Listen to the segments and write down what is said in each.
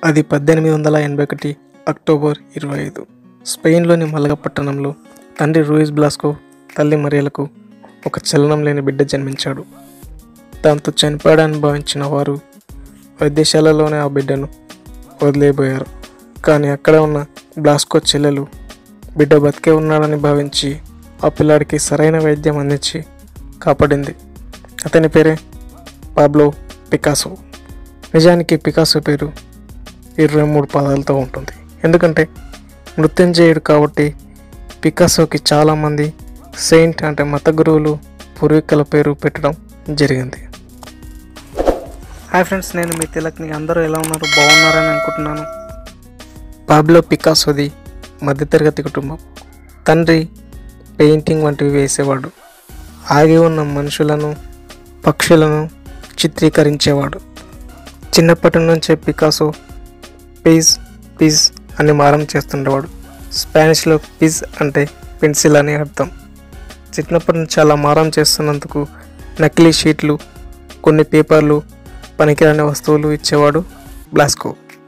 అది పద్దెనిమిది వందల ఎనభై ఒకటి అక్టోబర్ ఇరవై ఐదు స్పెయిన్లోని మలగ పట్టణంలో తండ్రి రూయిస్ బ్లాస్కో తల్లి మరియలకు ఒక చలనం లేని బిడ్డ జన్మించాడు దాంతో చనిపోయాడని భావించిన వారు వైద్యశాలలోనే ఆ బిడ్డను వదిలేయబోయారు కానీ అక్కడ ఉన్న బ్లాస్కో చెల్లెలు బిడ్డ బతికే ఉన్నాడని భావించి ఆ పిల్లాడికి సరైన వైద్యం అందించి కాపాడింది అతని పేరే పాబ్లో పికాసో నిజానికి పికాసో పేరు ఇరవై మూడు పదాలతో ఉంటుంది ఎందుకంటే మృత్యుంజయుడు కాబట్టి పికాసోకి చాలామంది సెయింట్ అంటే మత గురువులు పూర్వీకుల పేరు పెట్టడం జరిగింది హాయ్ ఫ్రెండ్స్ నేను మీ తిలక్ని అందరూ ఎలా ఉన్నారు బాగున్నారని అనుకుంటున్నాను పాబ్లో పికాసోది మధ్యతరగతి కుటుంబం తండ్రి పెయింటింగ్ వంటివి వేసేవాడు ఆగి ఉన్న మనుషులను పక్షులను చిత్రీకరించేవాడు చిన్నప్పటి నుంచే పికాసో పిజ్ పిజ్ అని మారం చేస్తుండేవాడు స్పానిష్లో పిజ్ అంటే పెన్సిల్ అని అర్థం చిన్నప్పటి నుంచి అలా మారం చేస్తున్నందుకు నకిలీ షీట్లు కొన్ని పేపర్లు పనికిరాని వస్తువులు ఇచ్చేవాడు బ్లాస్కో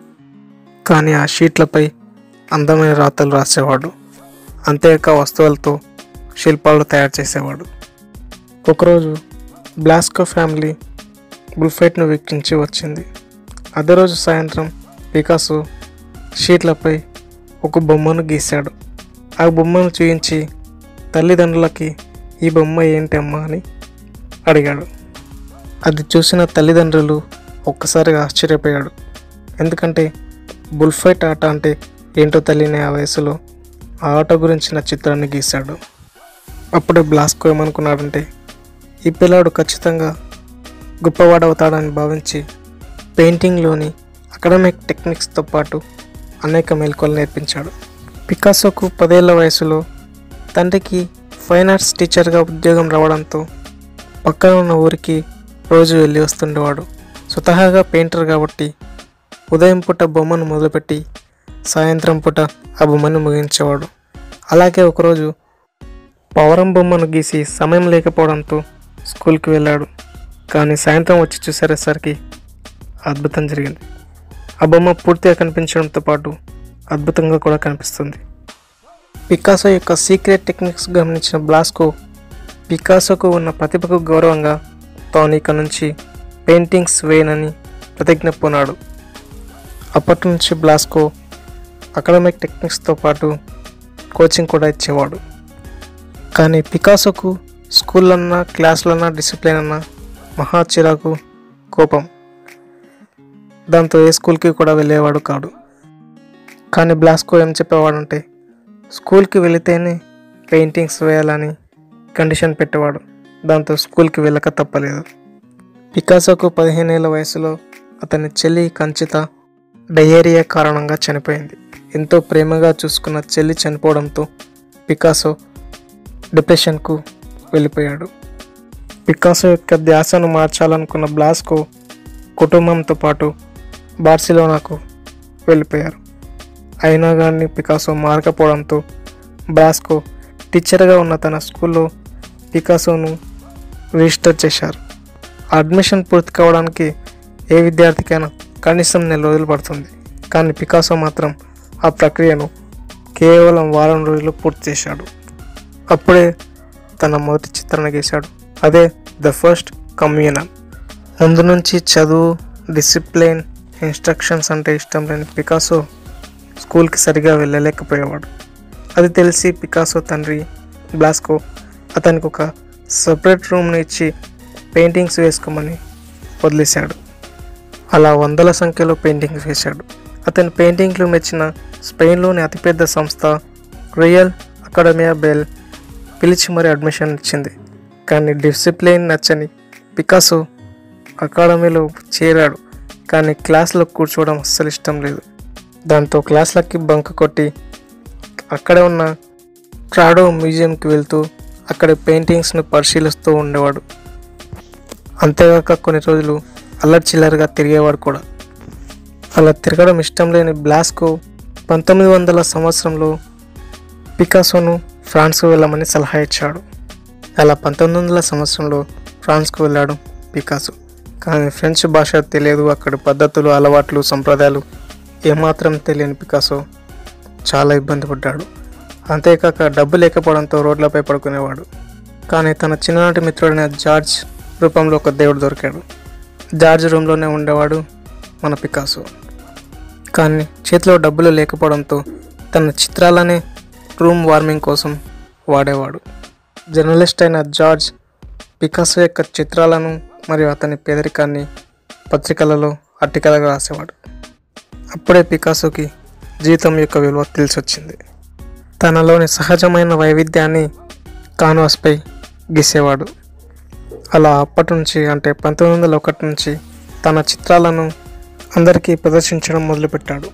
కానీ ఆ షీట్లపై అందమైన రాతలు రాసేవాడు అంతేకాక వస్తువులతో శిల్పాలు తయారు చేసేవాడు ఒకరోజు బ్లాస్కో ఫ్యామిలీ బుల్ఫైట్ను వీక్షించి వచ్చింది అదే రోజు సాయంత్రం పికాసో షీట్లపై ఒక బొమ్మను గీశాడు ఆ బొమ్మను చూయించి తల్లిదండ్రులకి ఈ బొమ్మ ఏంటి అమ్మా అని అడిగాడు అది చూసిన తల్లిదండ్రులు ఒక్కసారిగా ఆశ్చర్యపోయాడు ఎందుకంటే బుల్ఫైట్ ఆట అంటే ఏంటో తెలియని ఆ వయసులో ఆ ఆట గురించిన చిత్రాన్ని గీశాడు అప్పుడే బ్లాస్కో ఏమనుకున్నాడంటే ఈ పిల్లాడు ఖచ్చితంగా గొప్పవాడవుతాడని భావించి పెయింటింగ్లోని అకాడమిక్ టెక్నిక్స్తో పాటు అనేక మెలకువలు నేర్పించాడు పికాసోకు పదేళ్ల వయసులో తండ్రికి ఫైన్ ఆర్ట్స్ టీచర్గా ఉద్యోగం రావడంతో పక్కన ఉన్న ఊరికి రోజు వెళ్ళి వస్తుండేవాడు స్వతహాగా పెయింటర్ కాబట్టి ఉదయం పూట బొమ్మను మొదలుపెట్టి సాయంత్రం పూట ఆ బొమ్మను ముగించేవాడు అలాగే ఒకరోజు పవరం బొమ్మను గీసి సమయం లేకపోవడంతో స్కూల్కి వెళ్ళాడు కానీ సాయంత్రం వచ్చి చూసేసరికి అద్భుతం జరిగింది ఆ బొమ్మ పూర్తిగా కనిపించడంతో పాటు అద్భుతంగా కూడా కనిపిస్తుంది పికాసో యొక్క సీక్రెట్ టెక్నిక్స్ గమనించిన బ్లాస్కో పికాసోకు ఉన్న ప్రతిభకు గౌరవంగా తాను ఇక నుంచి పెయింటింగ్స్ వేయనని ప్రతిజ్ఞ పూనాడు అప్పటి నుంచి బ్లాస్కో అకాడమిక్ టెక్నిక్స్తో పాటు కోచింగ్ కూడా ఇచ్చేవాడు కానీ పికాసోకు స్కూళ్ళన్నా క్లాసులన్నా డిసిప్లిన్ అన్నా మహా చిరాకు కోపం దాంతో ఏ స్కూల్కి కూడా వెళ్ళేవాడు కాడు కానీ బ్లాస్కో ఏం చెప్పేవాడంటే స్కూల్కి వెళితేనే పెయింటింగ్స్ వేయాలని కండిషన్ పెట్టేవాడు దాంతో స్కూల్కి వెళ్ళక తప్పలేదు పికాసోకు పదిహేనేళ్ల వయసులో అతని చెల్లి కంచిత డయేరియా కారణంగా చనిపోయింది ఎంతో ప్రేమగా చూసుకున్న చెల్లి చనిపోవడంతో పికాసో డిప్రెషన్కు వెళ్ళిపోయాడు పికాసో యొక్క ధ్యాసను మార్చాలనుకున్న బ్లాస్కో కుటుంబంతో పాటు బార్సిలోనాకు వెళ్ళిపోయారు అయినా కానీ పికాసో మారకపోవడంతో బ్లాస్కో టీచర్గా ఉన్న తన స్కూల్లో పికాసోను రిజిస్టర్ చేశారు అడ్మిషన్ పూర్తి కావడానికి ఏ విద్యార్థికైనా కనీసం నెల రోజులు పడుతుంది కానీ పికాసో మాత్రం ఆ ప్రక్రియను కేవలం వారం రోజులు పూర్తి చేశాడు అప్పుడే తన మొదటి చిత్రాన్ని గీశాడు అదే ద ఫస్ట్ కమ్యూనల్ ముందు నుంచి చదువు డిసిప్లిన్ ఇన్స్ట్రక్షన్స్ అంటే ఇష్టం లేని పికాసో స్కూల్కి సరిగా వెళ్ళలేకపోయేవాడు అది తెలిసి పికాసో తండ్రి బ్లాస్కో అతనికి ఒక సపరేట్ రూమ్ని ఇచ్చి పెయింటింగ్స్ వేసుకోమని వదిలేశాడు అలా వందల సంఖ్యలో పెయింటింగ్స్ వేశాడు అతని పెయింటింగ్లు మెచ్చిన స్పెయిన్లోని అతిపెద్ద సంస్థ రియల్ అకాడమియా బెల్ పిలిచి మరీ అడ్మిషన్ ఇచ్చింది కానీ డిసిప్లిన్ నచ్చని పికాసో అకాడమీలో చేరాడు కానీ క్లాస్లో కూర్చోవడం అస్సలు ఇష్టం లేదు దాంతో క్లాస్లకి బంక్ కొట్టి అక్కడే ఉన్న ట్రాడో మ్యూజియంకి వెళ్తూ అక్కడ పెయింటింగ్స్ను పరిశీలిస్తూ ఉండేవాడు అంతేగాక కొన్ని రోజులు అల్లరి చిల్లరగా తిరిగేవాడు కూడా అలా తిరగడం ఇష్టం లేని బ్లాస్కో పంతొమ్మిది వందల సంవత్సరంలో పికాసోను ఫ్రాన్స్కు వెళ్ళమని సలహా ఇచ్చాడు అలా పంతొమ్మిది వందల సంవత్సరంలో ఫ్రాన్స్కు వెళ్ళాడు పికాసో కానీ ఫ్రెంచ్ భాష తెలియదు అక్కడి పద్ధతులు అలవాట్లు సంప్రదాయాలు ఏమాత్రం తెలియని పికాసో చాలా ఇబ్బంది పడ్డాడు అంతేకాక డబ్బు లేకపోవడంతో రోడ్లపై పడుకునేవాడు కానీ తన చిన్ననాటి మిత్రుడైన జార్జ్ రూపంలో ఒక దేవుడు దొరికాడు జార్జ్ రూమ్లోనే ఉండేవాడు మన పికాసో కానీ చేతిలో డబ్బులు లేకపోవడంతో తన చిత్రాలనే రూమ్ వార్మింగ్ కోసం వాడేవాడు జర్నలిస్ట్ అయిన జార్జ్ పికాసో యొక్క చిత్రాలను మరియు అతని పేదరికాన్ని పత్రికలలో ఆర్టికల్గా రాసేవాడు అప్పుడే పికాసోకి జీవితం యొక్క విలువ తెలిసొచ్చింది తనలోని సహజమైన వైవిధ్యాన్ని కాన్వాస్పై గీసేవాడు అలా అప్పటి నుంచి అంటే పంతొమ్మిది వందల ఒకటి నుంచి తన చిత్రాలను అందరికీ ప్రదర్శించడం మొదలుపెట్టాడు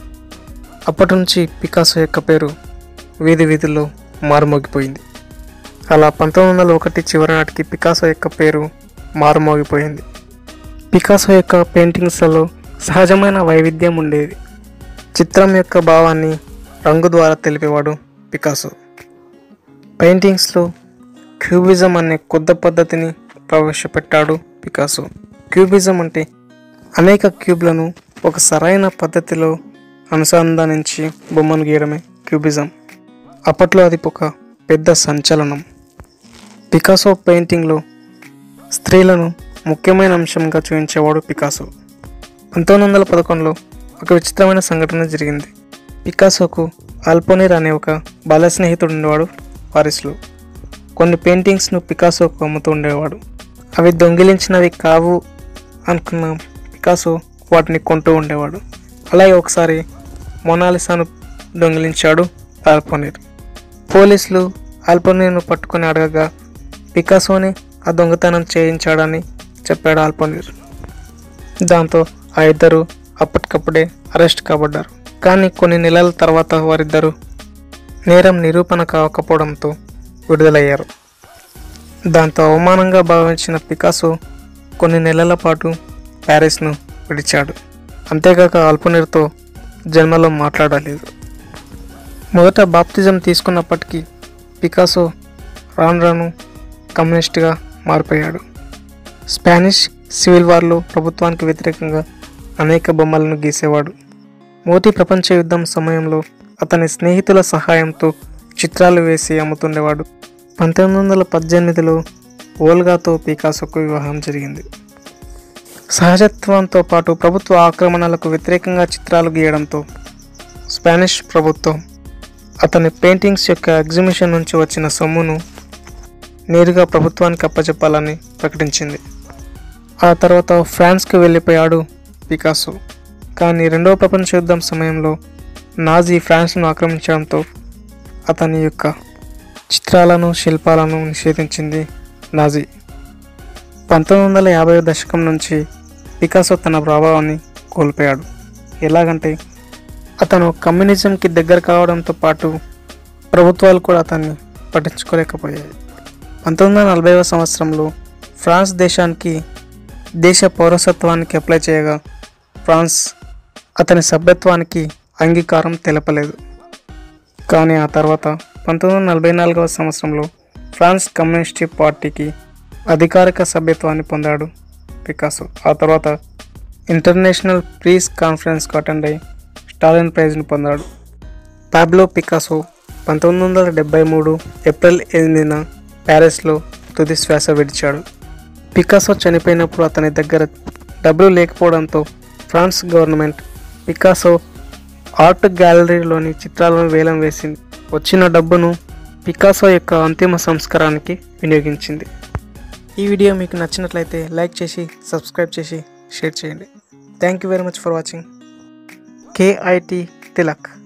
అప్పటి నుంచి పికాసో యొక్క పేరు వీధి వీధుల్లో మారుమోగిపోయింది అలా పంతొమ్మిది వందల ఒకటి చివరి నాటికి పికాసో యొక్క పేరు మారుమోగిపోయింది పికాసో యొక్క పెయింటింగ్స్లలో సహజమైన వైవిధ్యం ఉండేది చిత్రం యొక్క భావాన్ని రంగు ద్వారా తెలిపేవాడు పికాసో పెయింటింగ్స్లో క్యూబిజం అనే కొత్త పద్ధతిని ప్రవేశపెట్టాడు పికాసో క్యూబిజం అంటే అనేక క్యూబ్లను ఒక సరైన పద్ధతిలో అనుసంధానించి బొమ్మను గీయడమే క్యూబిజం అప్పట్లో అది ఒక పెద్ద సంచలనం పికాసో పెయింటింగ్లో స్త్రీలను ముఖ్యమైన అంశంగా చూపించేవాడు పికాసో పంతొమ్మిది వందల పదకొండులో ఒక విచిత్రమైన సంఘటన జరిగింది పికాసోకు ఆల్పోనీర్ అనే ఒక బాల స్నేహితుడు ఉండేవాడు పారిస్లో కొన్ని పెయింటింగ్స్ను పికాసోకు అమ్ముతూ ఉండేవాడు అవి దొంగిలించినవి కావు అనుకున్న పికాసో వాటిని కొంటూ ఉండేవాడు అలాగే ఒకసారి మొనాలిసాను దొంగిలించాడు ఆల్పోనీర్ పోలీసులు ఆల్పోనీర్ను పట్టుకొని అడగగా పికాసోని ఆ దొంగతనం చేయించాడని చెప్పాడు ఆల్పోనీర్ దాంతో ఆ ఇద్దరు అప్పటికప్పుడే అరెస్ట్ కాబడ్డారు కానీ కొన్ని నెలల తర్వాత వారిద్దరూ నేరం నిరూపణ కాకపోవడంతో విడుదలయ్యారు దాంతో అవమానంగా భావించిన పికాసో కొన్ని నెలల పాటు ప్యారిస్ను విడిచాడు అంతేకాక అల్పనీర్తో జన్మలో మాట్లాడలేదు మొదట బాప్తిజం తీసుకున్నప్పటికీ పికాసో రాను రాను కమ్యూనిస్ట్గా మారిపోయాడు స్పానిష్ సివిల్ వార్లో ప్రభుత్వానికి వ్యతిరేకంగా అనేక బొమ్మలను గీసేవాడు మొదటి ప్రపంచ యుద్ధం సమయంలో అతని స్నేహితుల సహాయంతో చిత్రాలు వేసి అమ్ముతుండేవాడు పంతొమ్మిది వందల పద్దెనిమిదిలో ఓల్గాతో పికాసోకు వివాహం జరిగింది సహజత్వంతో పాటు ప్రభుత్వ ఆక్రమణలకు వ్యతిరేకంగా చిత్రాలు గీయడంతో స్పానిష్ ప్రభుత్వం అతని పెయింటింగ్స్ యొక్క ఎగ్జిబిషన్ నుంచి వచ్చిన సొమ్మును నేరుగా ప్రభుత్వానికి అప్పచెప్పాలని ప్రకటించింది ఆ తర్వాత ఫ్రాన్స్కి వెళ్ళిపోయాడు పికాసో కానీ రెండవ ప్రపంచ యుద్ధం సమయంలో నాజీ ఫ్రాన్స్ను ఆక్రమించడంతో అతని యొక్క చిత్రాలను శిల్పాలను నిషేధించింది నాజీ పంతొమ్మిది వందల యాభై దశకం నుంచి పికాసో తన ప్రభావాన్ని కోల్పోయాడు ఎలాగంటే అతను కమ్యూనిజంకి దగ్గర కావడంతో పాటు ప్రభుత్వాలు కూడా అతన్ని పట్టించుకోలేకపోయాయి పంతొమ్మిది వందల నలభైవ సంవత్సరంలో ఫ్రాన్స్ దేశానికి దేశ పౌరసత్వానికి అప్లై చేయగా ఫ్రాన్స్ అతని సభ్యత్వానికి అంగీకారం తెలపలేదు కానీ ఆ తర్వాత పంతొమ్మిది వందల నలభై నాలుగవ సంవత్సరంలో ఫ్రాన్స్ కమ్యూనిస్ట్ పార్టీకి అధికారిక సభ్యత్వాన్ని పొందాడు పికాసో ఆ తర్వాత ఇంటర్నేషనల్ ప్రీస్ కాన్ఫరెన్స్కు అటెండ్ అయి స్టాలిన్ ప్రైజ్ను పొందాడు పాబ్లో పికాసో పంతొమ్మిది వందల డెబ్బై మూడు ఏప్రిల్ ఎనిమిదిన ప్యారిస్లో తుది శ్వాస విడిచాడు పికాసో చనిపోయినప్పుడు అతని దగ్గర డబ్బులు లేకపోవడంతో ఫ్రాన్స్ గవర్నమెంట్ పికాసో ఆర్ట్ గ్యాలరీలోని చిత్రాలను వేలం వేసింది వచ్చిన డబ్బును పికాసో యొక్క అంతిమ సంస్కారానికి వినియోగించింది ఈ వీడియో మీకు నచ్చినట్లయితే లైక్ చేసి సబ్స్క్రైబ్ చేసి షేర్ చేయండి thank you very much for watching KIT Tilak